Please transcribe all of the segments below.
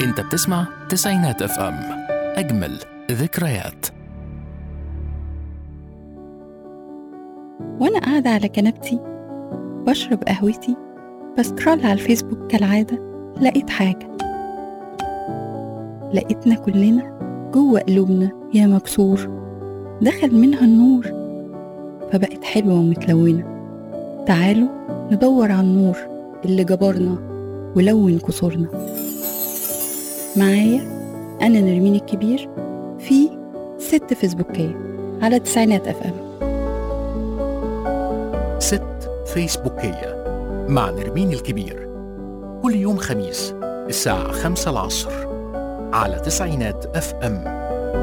انت بتسمع تسعينات اف ام اجمل ذكريات وأنا قاعدة على كنبتي بشرب قهوتي بسكرول على الفيسبوك كالعادة لقيت حاجة لقيتنا كلنا جوه قلوبنا يا مكسور دخل منها النور فبقت حلوة ومتلونة تعالوا ندور على النور اللي جبرنا ولون كسورنا معايا أنا نرمين الكبير في ست فيسبوكية على تسعينات أف أم ست فيسبوكية مع نرمين الكبير كل يوم خميس الساعة خمسة العصر على تسعينات اف ام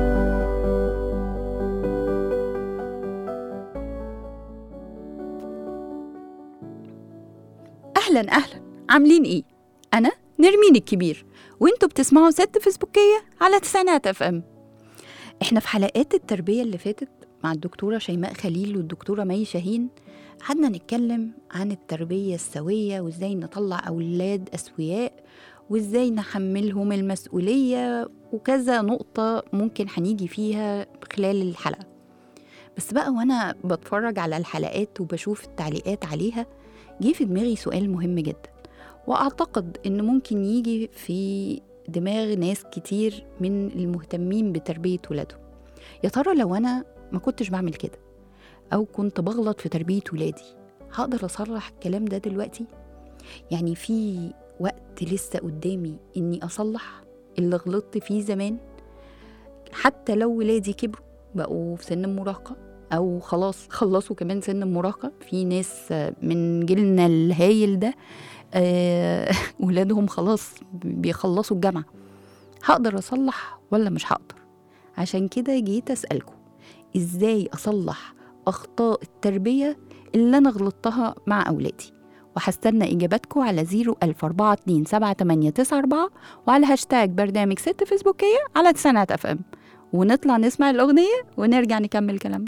اهلا اهلا عاملين ايه انا نرمين الكبير وانتوا بتسمعوا ست فيسبوكيه على تسعينات اف ام احنا في حلقات التربيه اللي فاتت مع الدكتوره شيماء خليل والدكتوره مي شاهين قعدنا نتكلم عن التربيه السويه وازاي نطلع اولاد اسوياء وازاي نحملهم المسؤوليه وكذا نقطه ممكن هنيجي فيها خلال الحلقه بس بقى وانا بتفرج على الحلقات وبشوف التعليقات عليها جه في دماغي سؤال مهم جدا واعتقد ان ممكن يجي في دماغ ناس كتير من المهتمين بتربيه ولادهم يا ترى لو انا ما كنتش بعمل كده او كنت بغلط في تربيه ولادي هقدر اصلح الكلام ده دلوقتي يعني في وقت لسه قدامي اني اصلح اللي غلطت فيه زمان حتى لو ولادي كبروا بقوا في سن المراهقه او خلاص خلصوا كمان سن المراهقه في ناس من جيلنا الهايل ده آه، ولادهم خلاص بيخلصوا الجامعه هقدر اصلح ولا مش هقدر عشان كده جيت اسالكم ازاي اصلح اخطاء التربيه اللي انا غلطتها مع اولادي وهستنى اجاباتكم على 014278994 وعلى هاشتاج برنامج ست فيسبوكيه على تسعينات اف ام ونطلع نسمع الاغنيه ونرجع نكمل كلامنا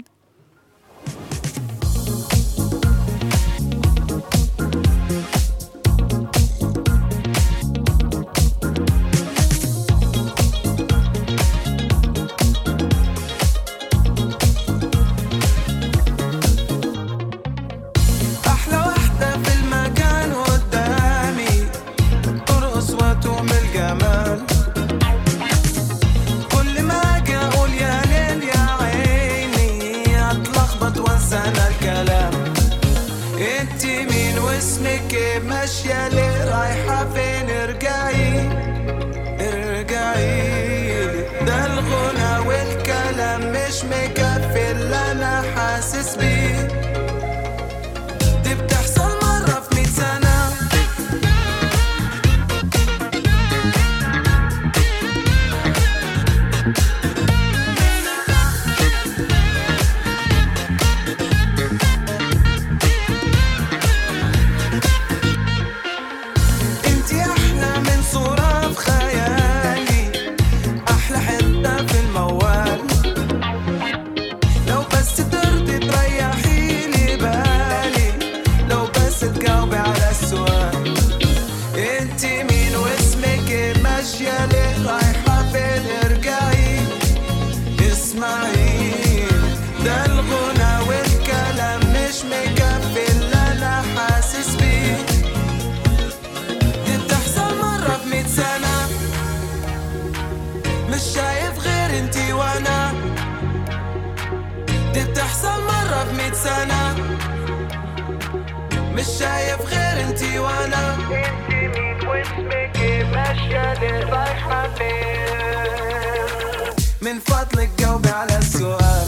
أحلى واحدة في المكان قدامي ترقص وتعمل جمال كل ما أجي أقول يا ليل يا عيني أتلخبط وأنسى أنا الكلام انت مين واسمك إيه؟ ماشية ليه رايحة فين ارجعي ارجعي لي. ده الغنى والكلام مش مكفي اللي أنا حاسس بيه دي بتحصل مرة في مية سنة انتي أحلى من صورة في خيالي أحلى حتة في الموال لو بس ترضي تريحي لي بالي لو بس تجاوبي على السؤال انتي مين واسمك ايه ماشية ليه رايحة فين ارجعي اسمعي ده الغنى والكلام مش مكفي اللي انا حاسس بيه دي بتحصل مرة في مية سنة مش شايف غير انتي وانا دي بتحصل مرة في مية سنة مش شايف غير انتي وانا انتي مين واسمك ايه ماشية ليه رايحة فين من فضلك جاوبي على السؤال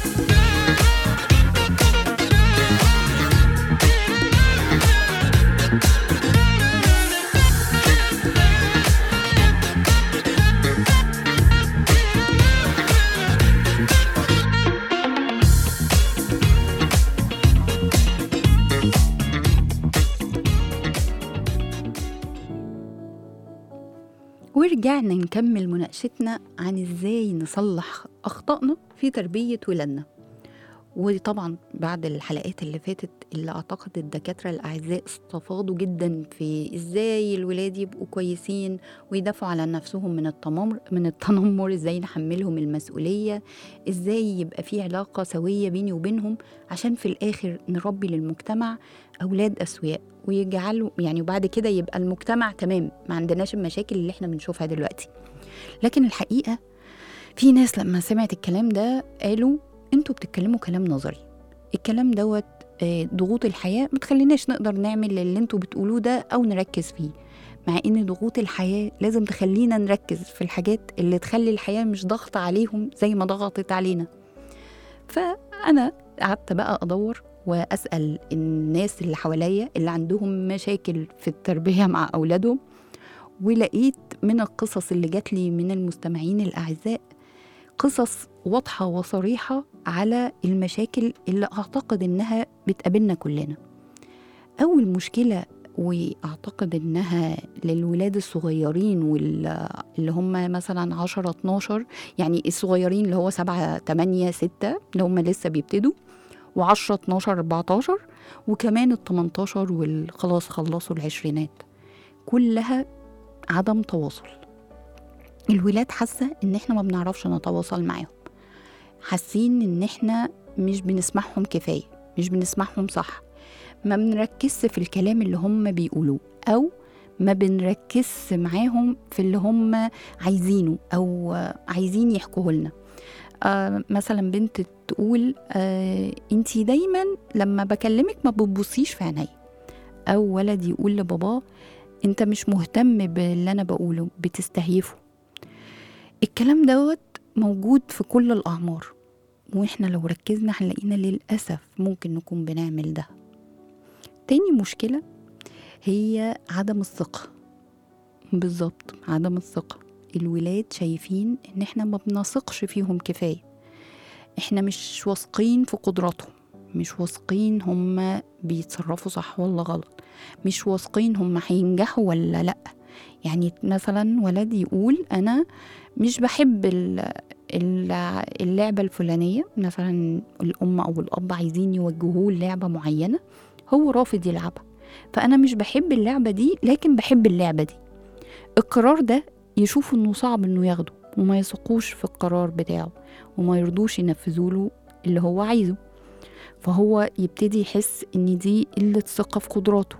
ورجعنا نكمل مناقشتنا عن ازاي نصلح اخطائنا في تربيه ولادنا وطبعا بعد الحلقات اللي فاتت اللي اعتقد الدكاتره الاعزاء استفاضوا جدا في ازاي الولاد يبقوا كويسين ويدافعوا على نفسهم من التنمر من التنمر ازاي نحملهم المسؤوليه ازاي يبقى في علاقه سويه بيني وبينهم عشان في الاخر نربي للمجتمع اولاد اسوياء ويجعلوا يعني وبعد كده يبقى المجتمع تمام ما عندناش المشاكل اللي احنا بنشوفها دلوقتي لكن الحقيقه في ناس لما سمعت الكلام ده قالوا انتوا بتتكلموا كلام نظري الكلام دوت آه، ضغوط الحياة ما تخليناش نقدر نعمل اللي انتوا بتقولوه ده أو نركز فيه مع ان ضغوط الحياة لازم تخلينا نركز في الحاجات اللي تخلي الحياة مش ضغط عليهم زي ما ضغطت علينا فأنا قعدت بقى أدور وأسأل الناس اللي حواليا اللي عندهم مشاكل في التربية مع أولادهم ولقيت من القصص اللي جات لي من المستمعين الأعزاء قصص واضحة وصريحة على المشاكل اللي أعتقد إنها بتقابلنا كلنا أول مشكلة وأعتقد إنها للولاد الصغيرين واللي هم مثلا 10 12 يعني الصغيرين اللي هو 7 8 6 اللي هم لسه بيبتدوا و10 12 14 وكمان ال 18 والخلاص خلصوا العشرينات كلها عدم تواصل الولاد حاسة إن إحنا ما بنعرفش نتواصل معاهم حاسين إن إحنا مش بنسمعهم كفاية مش بنسمعهم صح ما بنركزش في الكلام اللي هم بيقولوه أو ما بنركزش معاهم في اللي هم عايزينه أو عايزين يحكوه لنا آه مثلا بنت تقول آه انتي دايما لما بكلمك ما بتبصيش في عينيا او ولد يقول لباباه انت مش مهتم باللي انا بقوله بتستهيفه الكلام دوت موجود في كل الأعمار وإحنا لو ركزنا هنلاقينا للأسف ممكن نكون بنعمل ده تاني مشكلة هي عدم الثقة بالظبط عدم الثقة الولاد شايفين إن إحنا ما بنثقش فيهم كفاية إحنا مش واثقين في قدراتهم مش واثقين هم بيتصرفوا صح ولا غلط مش واثقين هم هينجحوا ولا لأ يعني مثلا ولد يقول أنا مش بحب ال- ال- اللعبة الفلانية مثلا الأم أو الأب عايزين يوجهوه لعبة معينة هو رافض يلعبها فأنا مش بحب اللعبة دي لكن بحب اللعبة دي القرار ده يشوف إنه صعب إنه ياخده وما يثقوش في القرار بتاعه وما يرضوش ينفذوا له اللي هو عايزه فهو يبتدي يحس إن دي قلة ثقة في قدراته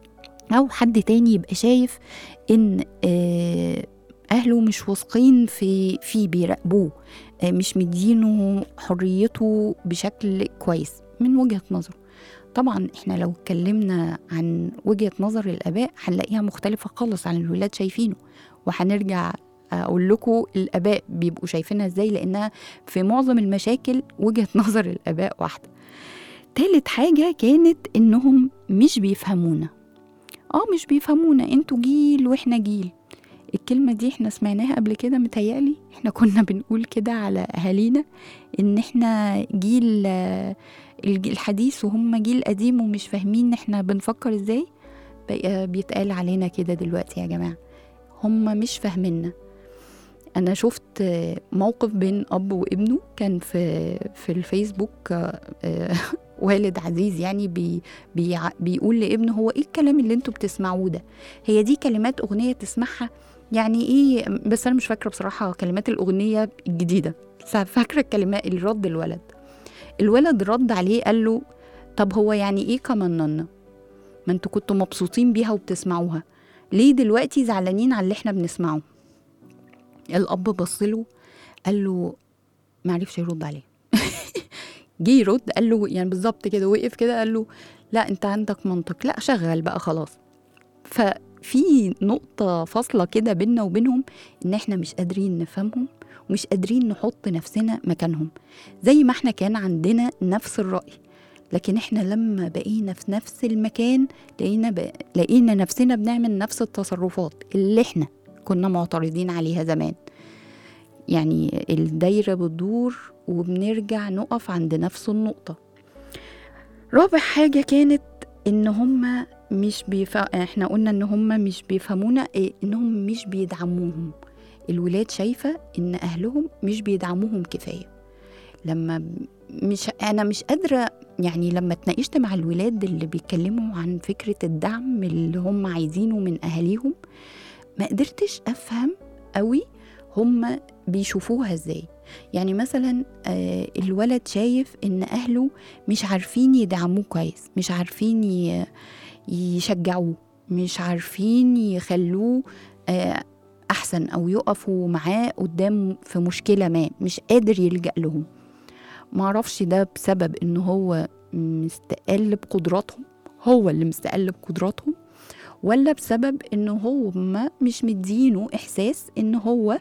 أو حد تاني يبقى شايف إن آه اهله مش واثقين في فيه بيراقبوه آه، مش مدينه حريته بشكل كويس من وجهة نظره طبعا احنا لو اتكلمنا عن وجهة نظر الاباء هنلاقيها مختلفة خالص عن الولاد شايفينه وهنرجع اقول لكم الاباء بيبقوا شايفينها ازاي لانها في معظم المشاكل وجهة نظر الاباء واحدة تالت حاجة كانت انهم مش بيفهمونا اه مش بيفهمونا انتوا جيل واحنا جيل الكلمة دي احنا سمعناها قبل كده متهيألي احنا كنا بنقول كده على أهالينا إن احنا جيل آه، الجيل الحديث وهم جيل قديم ومش فاهمين احنا بنفكر ازاي بقى بيتقال علينا كده دلوقتي يا جماعة هم مش فاهميننا أنا شفت آه، موقف بين أب وابنه كان في في الفيسبوك آه، آه، والد عزيز يعني بي بي بيقول لابنه هو ايه الكلام اللي انتوا بتسمعوه ده هي دي كلمات أغنية تسمعها يعني ايه بس انا مش فاكره بصراحه كلمات الاغنيه الجديده بس فاكره الكلمات الرد الولد الولد رد عليه قال له طب هو يعني ايه كمننا ما انتوا كنتوا مبسوطين بيها وبتسمعوها ليه دلوقتي زعلانين على اللي احنا بنسمعه الاب بص له قال له معرفش يرد عليه جه يرد قال له يعني بالظبط كده وقف كده قال له لا انت عندك منطق لا شغل بقى خلاص ففي نقطة فاصلة كده بينا وبينهم إن إحنا مش قادرين نفهمهم ومش قادرين نحط نفسنا مكانهم زي ما إحنا كان عندنا نفس الرأي لكن إحنا لما بقينا في نفس المكان لقينا ب... لقينا نفسنا بنعمل نفس التصرفات اللي إحنا كنا معترضين عليها زمان يعني الدايرة بتدور وبنرجع نقف عند نفس النقطة رابع حاجة كانت إن هما مش بيف... احنا قلنا ان هم مش بيفهمونا إيه انهم مش بيدعموهم الولاد شايفة ان اهلهم مش بيدعموهم كفاية لما مش انا مش قادره يعني لما اتناقشت مع الولاد اللي بيتكلموا عن فكره الدعم اللي هم عايزينه من اهاليهم ما قدرتش افهم قوي هم بيشوفوها ازاي يعني مثلا آه، الولد شايف ان اهله مش عارفين يدعموه كويس مش عارفين ي- يشجعوه مش عارفين يخلوه آه، احسن او يقفوا معاه قدام في مشكله ما مش قادر يلجا لهم معرفش ده بسبب ان هو مستقل بقدراتهم هو اللي مستقل بقدراتهم ولا بسبب ان هم مش مدينه احساس ان هو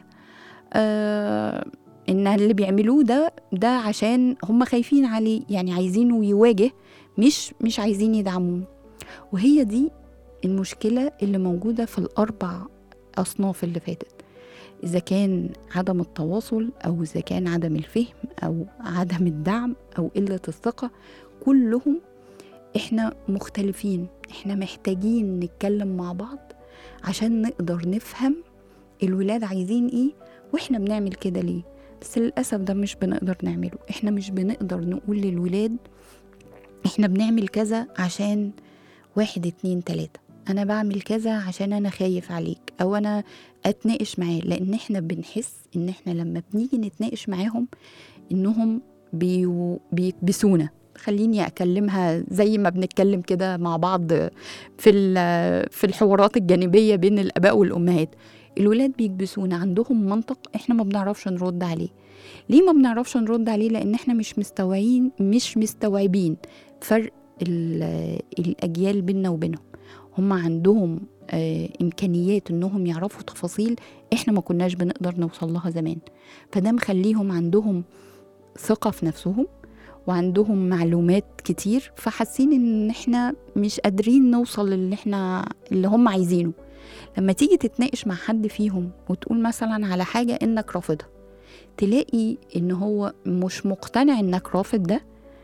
آه ان اللي بيعملوه ده ده عشان هم خايفين عليه يعني عايزينه يواجه مش مش عايزين يدعموه وهي دي المشكلة اللي موجودة في الأربع أصناف اللي فاتت إذا كان عدم التواصل أو إذا كان عدم الفهم أو عدم الدعم أو قلة الثقة كلهم إحنا مختلفين إحنا محتاجين نتكلم مع بعض عشان نقدر نفهم الولاد عايزين إيه وإحنا بنعمل كده ليه بس للأسف ده مش بنقدر نعمله إحنا مش بنقدر نقول للولاد إحنا بنعمل كذا عشان واحد اتنين تلاتة أنا بعمل كذا عشان أنا خايف عليك أو أنا أتناقش معاه لأن إحنا بنحس إن إحنا لما بنيجي نتناقش معاهم إنهم بيو بيكبسونا خليني أكلمها زي ما بنتكلم كده مع بعض في ال- في الحوارات الجانبية بين الآباء والأمهات الولاد بيكبسونا عندهم منطق إحنا ما بنعرفش نرد عليه ليه ما بنعرفش نرد عليه لأن إحنا مش مستوعبين مش مستوعبين فرق ال- الأجيال بيننا وبينهم هم عندهم آه، إمكانيات إنهم يعرفوا تفاصيل إحنا ما كناش بنقدر نوصل لها زمان فده مخليهم عندهم ثقة في نفسهم وعندهم معلومات كتير فحاسين إن إحنا مش قادرين نوصل اللي إحنا اللي هم عايزينه لما تيجي تتناقش مع حد فيهم وتقول مثلا على حاجة إنك رافضها تلاقي إن هو مش مقتنع إنك رافض ده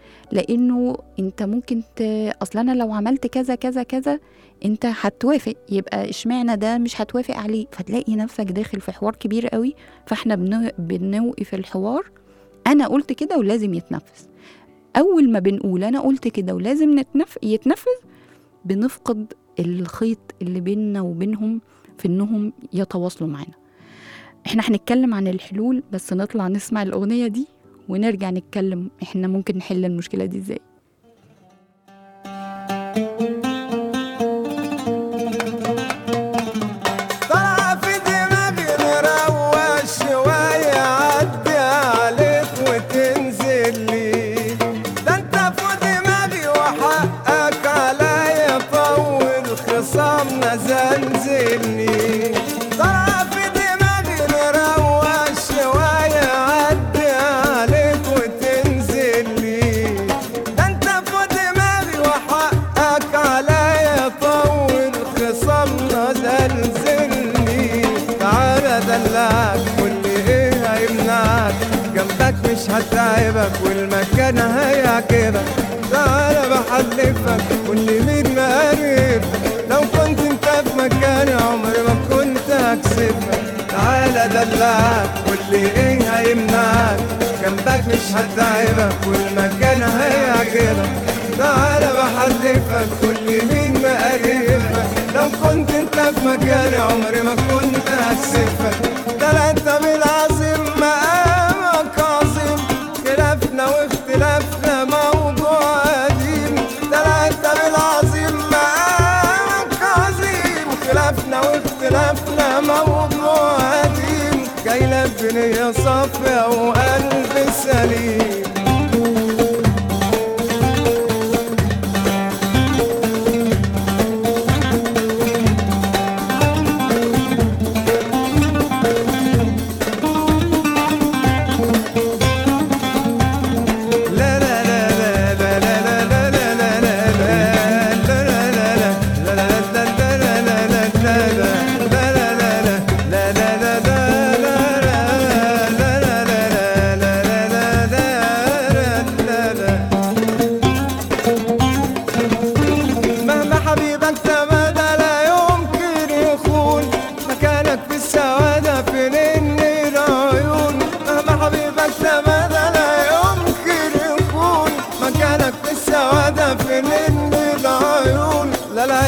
لانه انت ممكن ت... اصل انا لو عملت كذا كذا كذا انت هتوافق يبقى اشمعنى ده مش هتوافق عليه فتلاقي نفسك داخل في حوار كبير قوي فاحنا بن... بنوقف الحوار انا قلت كده ولازم يتنفذ اول ما بنقول انا قلت كده ولازم نتنف... يتنفذ بنفقد الخيط اللي بيننا وبينهم في انهم يتواصلوا معانا احنا هنتكلم عن الحلول بس نطلع نسمع الاغنيه دي ونرجع نتكلم احنا ممكن نحل المشكله دي ازاي طلع في دماغي نروق شوية عدي عليك وتنزل لي ده انت في دماغي وحقك عليا طول خصامنا زلزلني طلع في دماغي نروق شوية عدي عليك وتنزل لي ده انت في دماغي وحقك عليا طول خصامنا زلزلني تعالى دلعك واللي ايه هيمنعك جنبك مش هتعبك والمكان هيعجبك تعالى بحلفك واللي مين مقرب لو كنت انت في مكاني عمري ما كنت هكسبك تعالى دلعك واللي ايه هيمنعك جنبك مش هتعبك والمكان هيعجبك تعالى بحلفك كل مين مقرفك لو كنت انت في مكاني عمري ما كنت هكسفك ده لا انت بالعظيم مقامك عظيم خلافنا واختلافنا موضوع قديم ده لا انت بالعظيم مقامك عظيم خلافنا واختلافنا موضوع قديم جاي لك بنية صافية وقلب سليم لا لا لا لا لا لا لا لا لا لا لا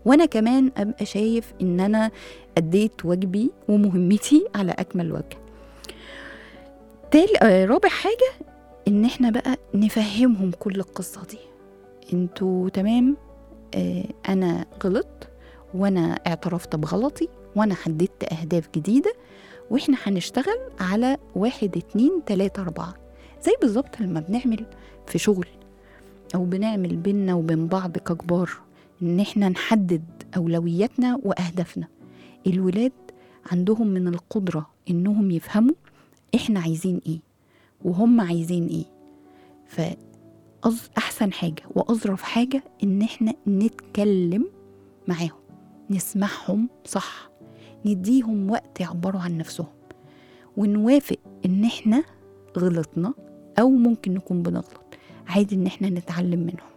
وانا كمان ابقى شايف ان انا اديت واجبي ومهمتي على اكمل وجه تال آه، رابع حاجه ان احنا بقى نفهمهم كل القصه دي انتوا تمام آه انا غلط وانا اعترفت بغلطي وانا حددت اهداف جديده واحنا هنشتغل على واحد اتنين تلاته اربعه زي بالظبط لما بنعمل في شغل او بنعمل بينا وبين بعض ككبار ان احنا نحدد اولوياتنا واهدافنا الولاد عندهم من القدره انهم يفهموا احنا عايزين ايه وهم عايزين ايه فأز احسن حاجه واظرف حاجه ان احنا نتكلم معاهم نسمعهم صح نديهم وقت يعبروا عن نفسهم ونوافق ان احنا غلطنا او ممكن نكون بنغلط عادي ان احنا نتعلم منهم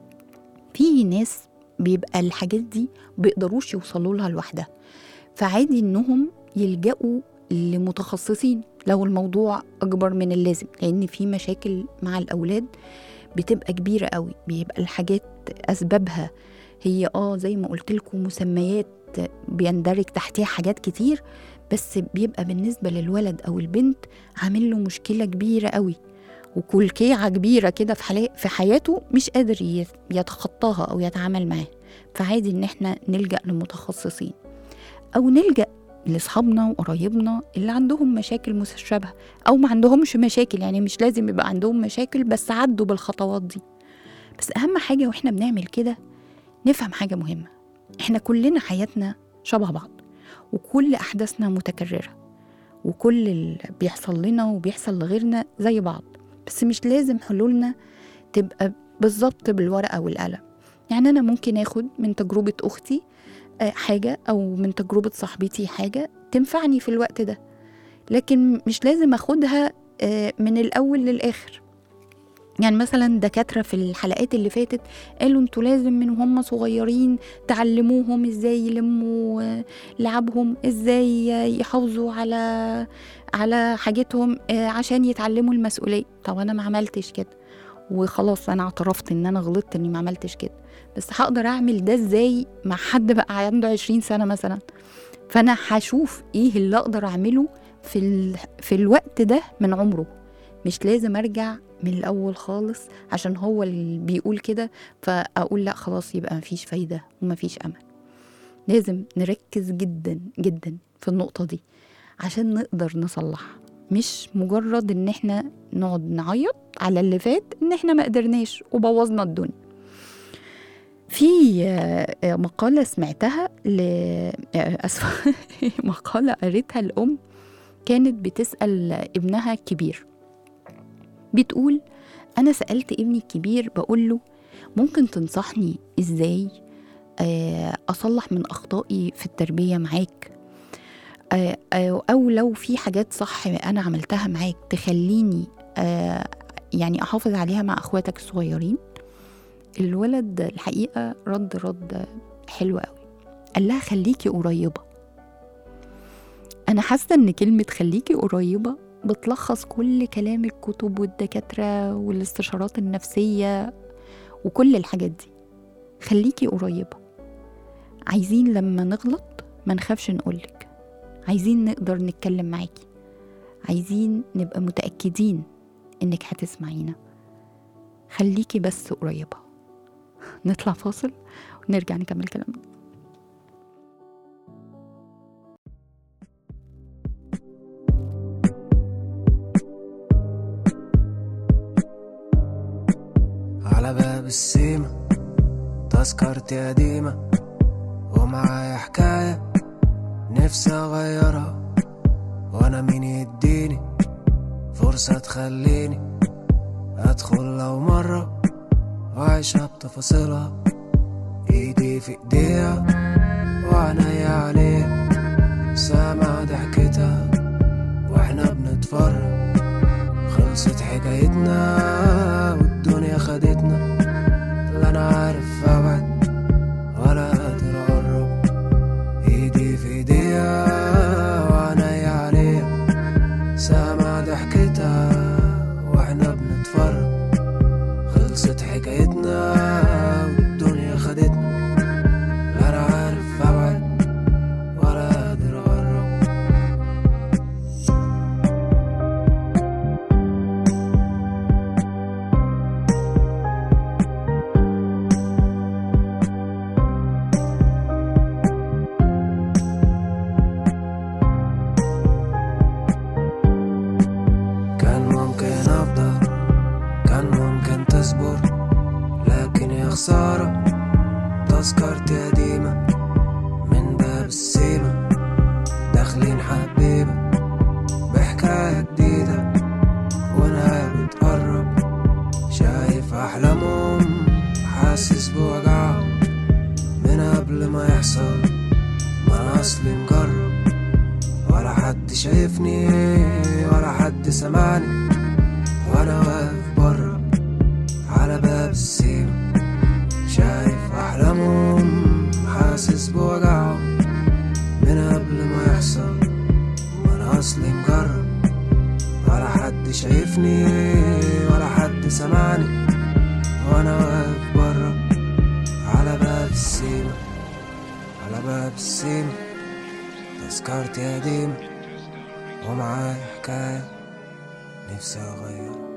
في ناس بيبقى الحاجات دي بيقدروش يوصلوا لها لوحدها فعادي انهم يلجأوا لمتخصصين لو الموضوع اكبر من اللازم لان في مشاكل مع الاولاد بتبقى كبيره قوي بيبقى الحاجات اسبابها هي اه زي ما قلت لكم مسميات بيندرج تحتها حاجات كتير بس بيبقى بالنسبه للولد او البنت عامل له مشكله كبيره قوي وكلكيعه كبيره كده في حلا- في حياته مش قادر ي- يتخطاها او يتعامل معاها فعادي ان احنا نلجا لمتخصصين او نلجا لاصحابنا وقرايبنا اللي عندهم مشاكل مشابهه او ما عندهمش مشاكل يعني مش لازم يبقى عندهم مشاكل بس عدوا بالخطوات دي بس اهم حاجه واحنا بنعمل كده نفهم حاجه مهمه احنا كلنا حياتنا شبه بعض وكل احداثنا متكرره وكل اللي بيحصل لنا وبيحصل لغيرنا زي بعض بس مش لازم حلولنا تبقى بالظبط بالورقه والقلم يعني انا ممكن اخد من تجربه اختي آه، حاجه او من تجربه صاحبتي حاجه تنفعني في الوقت ده لكن مش لازم اخدها آه، من الاول للاخر يعني مثلا دكاتره في الحلقات اللي فاتت قالوا انتوا لازم من وهم صغيرين تعلموهم ازاي يلموا آه، لعبهم ازاي آه، يحافظوا على على حاجتهم آه، عشان يتعلموا المسؤوليه طب انا ما عملتش كده وخلاص انا اعترفت ان انا غلطت اني ما عملتش كده بس هقدر اعمل ده ازاي مع حد بقى عنده 20 سنه مثلا فانا هشوف ايه اللي اقدر اعمله في ال... في الوقت ده من عمره مش لازم ارجع من الاول خالص عشان هو اللي بيقول كده فاقول لا خلاص يبقى مفيش فايده ومفيش امل لازم نركز جدا جدا في النقطه دي عشان نقدر نصلح مش مجرد ان احنا نقعد نعيط على اللي فات ان احنا ما قدرناش وبوظنا الدنيا في آه، آه، مقالة سمعتها ل آه، أسفة مقالة قريتها الأم كانت بتسأل ابنها الكبير بتقول أنا سألت ابني الكبير بقول له ممكن تنصحني إزاي آه، أصلح من أخطائي في التربية معاك آه، آه، أو لو في حاجات صح أنا عملتها معاك تخليني آه، يعني أحافظ عليها مع أخواتك الصغيرين الولد الحقيقة رد رد حلو قوي قال لها خليكي قريبة أنا حاسة إن كلمة خليكي قريبة بتلخص كل كلام الكتب والدكاترة والاستشارات النفسية وكل الحاجات دي خليكي قريبة عايزين لما نغلط ما نخافش نقولك عايزين نقدر نتكلم معاكي عايزين نبقى متأكدين إنك هتسمعينا خليكي بس قريبة نطلع فاصل ونرجع نكمل كلامنا على باب السيما تذكرتي قديمة ومعايا حكاية نفسي أغيرها وأنا مين يديني فرصة تخليني أدخل لو مرة وأعيشها بتفاصيلها إيدي في إيديها وعينيا عليها سامع ضحكتها وإحنا بنتفرج خلصت حكايتنا والدنيا خدتنا لا انا عارف ابعد ولا قادر اقرب ايدي في ايديها وعينيا عليها سامع ضحكتها واحنا بنتفرج خلصت حكايتنا والدنيا خدتنا لا انا كان ممكن أفضل كان ممكن تصبر لكن يا خسارة تذكرتي قديمة من باب السيمة داخلين حبيبة بحكاية جديدة ونهاية بتقرب شايف أحلامهم حاسس بوجعهم من قبل ما يحصل ما أنا أصلي مجرب ولا حد شايفني ولا حد سمعني وأنا واقف برا على باب السيما شايف أحلامهم حاسس بوجعهم من قبل ما يحصل وأنا أصلي مجرب ولا حد شايفني ولا حد سمعني وأنا واقف برا على باب السيما على باب السيما تذكرتي قديمة ومعايا حكاية نفسي أغير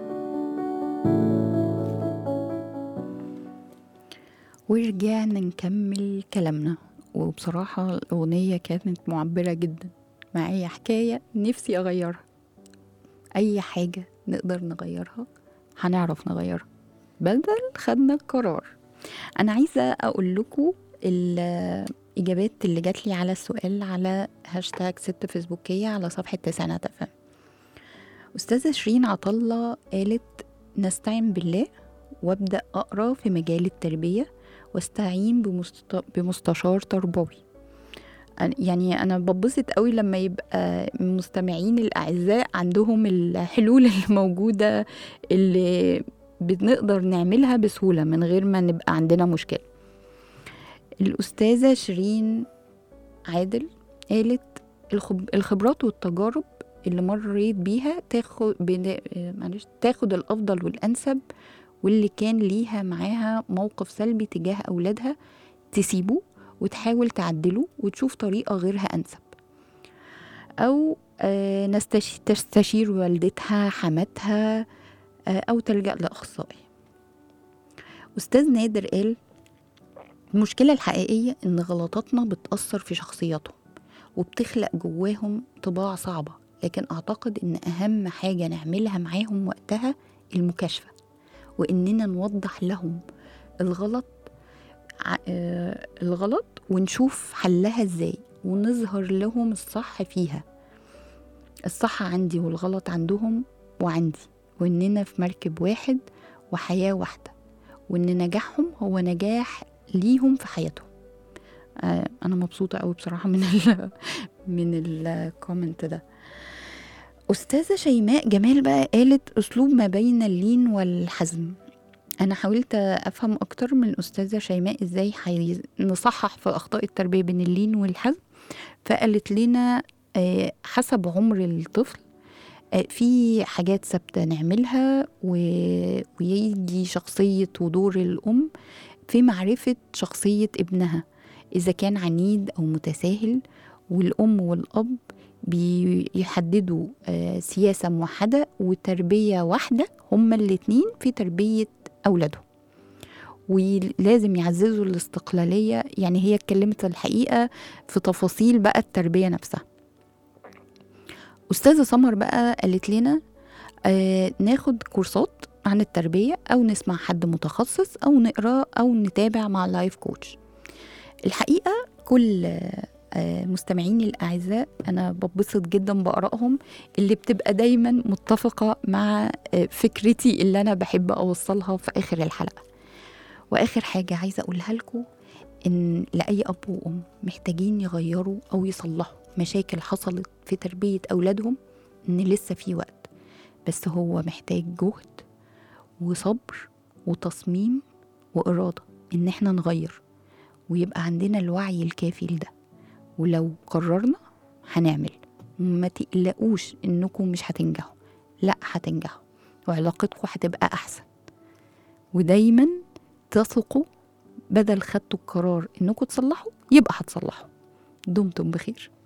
ورجعنا نكمل كلامنا وبصراحة الأغنية كانت معبرة جدا معايا حكاية نفسي أغيرها أي حاجة نقدر نغيرها هنعرف نغيرها بدل خدنا القرار أنا عايزة أقول لكم الإجابات اللي جات لي على السؤال على هاشتاج ست فيسبوكية على صفحة تسعينات أفهم أستاذة شيرين عطلة قالت نستعين بالله وابدأ أقرأ في مجال التربية واستعين بمست... بمستشار تربوي أنا- يعني انا ببسط قوي لما يبقى المستمعين الاعزاء عندهم الحلول الموجوده اللي بنقدر نعملها بسهوله من غير ما نبقى عندنا مشكله الاستاذه شيرين عادل قالت الخب... الخبرات والتجارب اللي مريت بيها تاخد بن- معلش تاخد الافضل والانسب واللي كان ليها معاها موقف سلبي تجاه أولادها تسيبه وتحاول تعدله وتشوف طريقة غيرها أنسب أو آه، نستش- تستشير والدتها حماتها آه، أو تلجأ لأخصائي أستاذ نادر قال المشكلة الحقيقية إن غلطاتنا بتأثر في شخصياتهم وبتخلق جواهم طباع صعبة لكن أعتقد إن أهم حاجة نعملها معاهم وقتها المكاشفة وإننا نوضح لهم الغلط ع- آه، الغلط ونشوف حلها إزاي ونظهر لهم الصح فيها الصح عندي والغلط عندهم وعندي وإننا في مركب واحد وحياة واحدة وإن نجاحهم هو نجاح ليهم في حياتهم آه، أنا مبسوطة قوي بصراحة من ال من الكومنت ده أستاذة شيماء جمال بقى قالت أسلوب ما بين اللين والحزم أنا حاولت أفهم أكتر من أستاذة شيماء إزاي حي... نصحح في أخطاء التربية بين اللين والحزم فقالت لنا آه، حسب عمر الطفل آه، في حاجات ثابتة نعملها و... ويجي شخصية ودور الأم في معرفة شخصية ابنها إذا كان عنيد أو متساهل والأم والأب بيحددوا آه، سياسة موحدة وتربية واحدة هما الاتنين في تربية أولادهم ولازم يعززوا الاستقلالية يعني هي اتكلمت الحقيقة في تفاصيل بقى التربية نفسها أستاذة سمر بقى قالت لنا آه ناخد كورسات عن التربية أو نسمع حد متخصص أو نقرأ أو نتابع مع لايف كوتش الحقيقة كل آه، مستمعيني الأعزاء أنا ببسط جدا بآرائهم اللي بتبقى دايما متفقة مع آه، فكرتي اللي أنا بحب أوصلها في آخر الحلقة وآخر حاجة عايزة أقولها لكم إن لأي أب وأم محتاجين يغيروا أو يصلحوا مشاكل حصلت في تربية أولادهم إن لسه في وقت بس هو محتاج جهد وصبر وتصميم وإرادة إن إحنا نغير ويبقى عندنا الوعي الكافي لده ولو قررنا هنعمل ما تقلقوش إنكم مش هتنجحوا لا هتنجحوا وعلاقتكم هتبقى أحسن ودايما تثقوا بدل خدتوا القرار إنكم تصلحوا يبقى هتصلحوا دمتم بخير